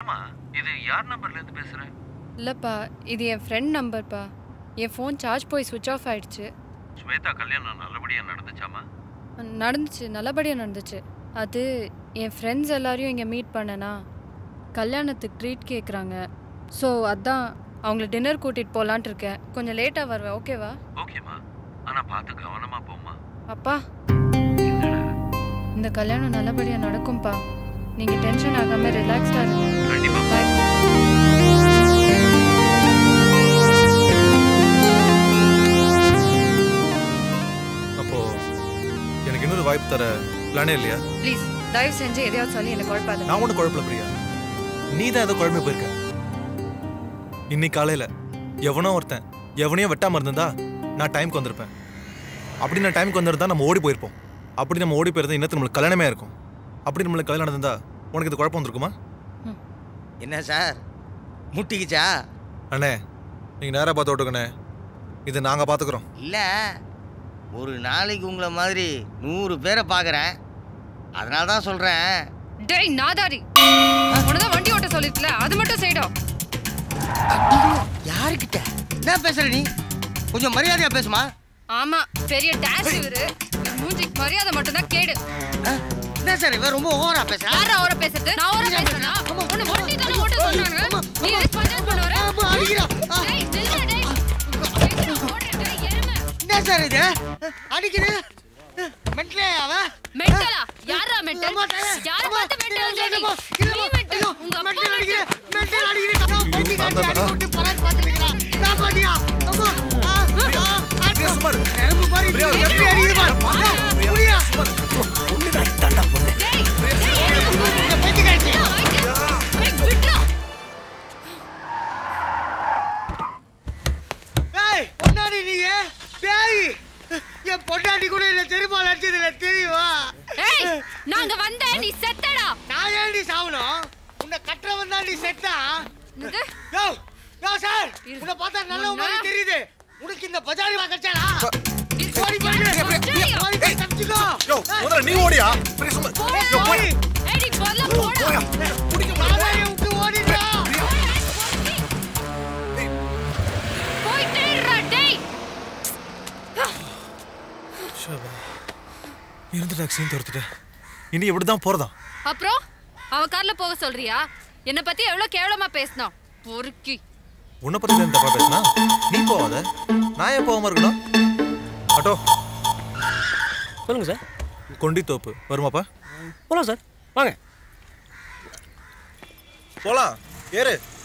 ஆமா இது யார் நம்பர்ல இருந்து பேசுற இல்லைப்பா இது என் ஃப்ரெண்ட் நம்பர்ப்பா என் ஃபோன் சார்ஜ் போய் சுவிட்ச் ஆஃப் ஆயிடுச்சு ஸ்வேதா கல்யாணம் நல்லபடியா நடந்துச்சாமா நடந்துச்சு நல்லபடியாக நடந்துச்சு அது என் ஃப்ரெண்ட்ஸ் எல்லாரையும் இங்கே மீட் பண்ணனா கல்யாணத்துக்கு ட்ரீட் கேட்குறாங்க ஸோ அதான் அவங்கள டின்னர் கூட்டிகிட்டு போகலான்ட்டு இருக்கேன் கொஞ்சம் லேட்டாக வருவேன் ஓகேவா ஓகேம்மா ஆனா பார்த்து கவனமா போம்மா அப்பா இந்த கல்யாணம் நல்லபடியாக நடக்கும்ப்பா நீங்கள் டென்ஷன் ஆகாமல் ரிலாக்ஸ்டாக இருங்க கண்டிப்பா பாய் அப்போ எனக்கு இன்னொரு வாய்ப்பு தர பிளானே இல்லையா ப்ளீஸ் தயவு செஞ்சு எதையாவது சொல்லி எனக்கு குழப்பாத நான் ஒன்றும் குழப்பல பிரியா நீ தான் ஏதோ குழம்பு போயிருக்க இன்னைக்கு காலையில எவனோ ஒருத்தன் எவனையும் வெட்டாம இருந்திருந்தா நான் டைம்க்கு வந்திருப்பேன் அப்படி நான் டைம்க்கு வந்திருந்தா நம்ம ஓடி போயிருப்போம் அப்படி நம்ம ஓடி போயிருந்தா இன்னத்துக்கு நம்மளுக்கு கல்யாணமே இருக்கும் அப்படி நம்மளுக்கு கல்யாணம் நடந்திருந்தா உனக்கு இது குழப்பம் வந்திருக்குமா என்ன சார் முட்டிக்கிச்சா அண்ணே நீங்க நேரா பார்த்து ஓட்டுக்கண்ணே இது நாங்க பாத்துக்கிறோம் இல்லை ஒரு நாளைக்கு உங்களை மாதிரி நூறு பேரை பார்க்குறேன் அதனால தான் சொல்கிறேன் டேய் நாதாரி உனதான் வண்டி ஓட்ட சொல்லிருக்கல அது மட்டும் செய்யடும் யாருக்கிட்ட என்ன பேசுற நீ கொஞ்சம் மரியாதையா பேசுமா ஆமா பெரிய டேஷ் இவரு இவர் மூஞ்சிக்கு மரியாதை மட்டும் தான் கேடு ஆ? என்ன சார் இவன் ரொம்ப ஓவரா பேசுறா யாரா ஓர பேசுறது நான் ஓர பேசுறேனா உன்னை வண்டி தானே ஓட்ட சொன்னாங்க நீ எதுக்கு பஞ்சாயத்து பண்ண வர ஆமா, அடிக்கிறா. ஆ. டேய் நில்லுடா டேய் எங்கடா ஓடுற டேய் எருமை என்ன சார் இது அடிக்குது மென்ட்லே அவன் மெண்டலா யாரா மெண்டல் அம்மா, தலை. யார அம்மா, பார்த்து மெண்டல் இல்ல, நீ இல்லம்மா, நீ இல்லம்மா. மெண்டல் ஐயோ, உங்க அப்பா மென்டல் அடிக்குது, மெண்டல். மென்டல் அடிக்குது. அவன் பைத்தி காட்டி நான் தான் அடி போட்டு பராக் பார்த்துருக்கிறான். நான் பாட்டியா? அம்மா, ஆ, ஆ, ஆ, பிரியா, சும்மா இரு. நரம்பு மாதிரி பிரியா, எப்படி அடிக்குது பாரு. ஆ, புரியா? டேய் இந்த பைத்தி காட்டி. டேய் விட்றா ஏய், பொண்டாட்டி நீங்க? பேய். என் பொண்டாட்டி கூட என்ன தெரியுமா அடிச்சது இல்ல தெரியுமா ஏய் நாங்க வந்த நீ செத்தடா நான் ஏன்டி சாவணும் உன்னை கட்டுறவன் தான் நீ செத்தா என்னது? யோ யோ சார் இரு. உன்னை பார்த்தா நல்ல உன்னை- மாதிரி தெரியுது உனக்கு இந்த பஜாரி வா கச்சாடா இரு. ஓடி போயிடு பஜாரியா? ஓடி போய் தப்பிச்சுக்கோ யோ முதல்ல நீ ஓடியா பிரியா, சும்மா போடா. யோ, போய். ஏய் நீ முதல்ல போடா பஜாரியை விட்டு ஓடிடுறா போயிட்டே இருடா டேய் ஷபா. இருந்த டாக்ஸியும் துரத்துட்டேன் இனி எப்படி தான் போறதா அப்புறம் அவ கார்ல போக சொல்றியா என்ன பத்தி எவ்வளவு கேவலமா பேசினோம் பொறுக்கி உன்னை பத்தி தான் தப்பா பேசினா நீ போவாத நான் ஏன் போகாம இருக்கணும் ஆட்டோ சொல்லுங்க சார் கொண்டி தோப்பு வருமாப்பா போகலாம் சார் வாங்க போலாம் ஏறு